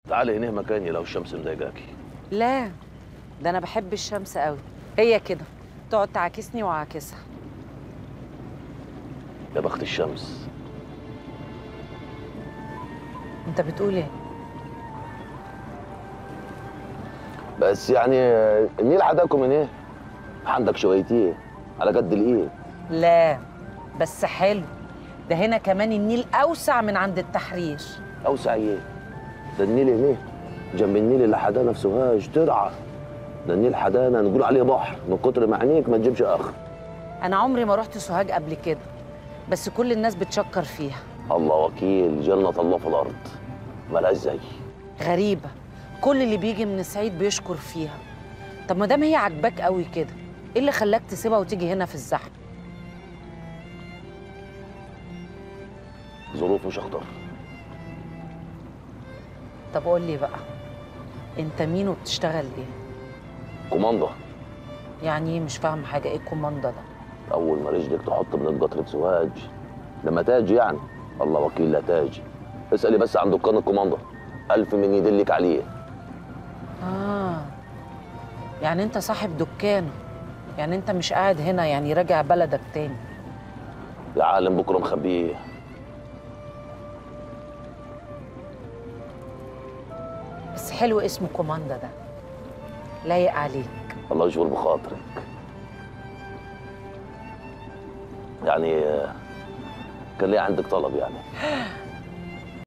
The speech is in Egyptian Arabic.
تعالي هنا مكاني لو الشمس مضايقاكي لا ده انا بحب الشمس قوي هي كده تقعد تعاكسني واعاكسها يا بخت الشمس انت بتقول ايه بس يعني آه، النيل حداكم من ايه عندك شويتين على قد الايه لا بس حلو ده هنا كمان النيل اوسع من عند التحرير اوسع ايه ده النيل هنا جنب النيل اللي حدانا في سوهاج ترعى ده النيل حدانا نقول عليه بحر من كتر ما عينيك ما تجيبش اخر انا عمري ما رحت سوهاج قبل كده بس كل الناس بتشكر فيها الله وكيل جنة الله في الارض ملهاش زي غريبه كل اللي بيجي من الصعيد بيشكر فيها طب ما دام هي عاجباك قوي كده ايه اللي خلاك تسيبها وتيجي هنا في الزحمه ظروف مش اخطر طب قول لي بقى انت مين وبتشتغل ايه كوماندا يعني ايه مش فاهم حاجه ايه الكوماندا ده اول ما رجلك تحط من القطر في سوهاج لما تاج يعني الله وكيل لا تاج اسالي بس عن دكان الكوماندا الف من يدلك عليه اه يعني انت صاحب دكان يعني انت مش قاعد هنا يعني راجع بلدك تاني يا عالم بكره مخبيه بس حلو اسمه كوماندا ده لايق عليك الله يجبر بخاطرك يعني آه، كان ليه عندك طلب يعني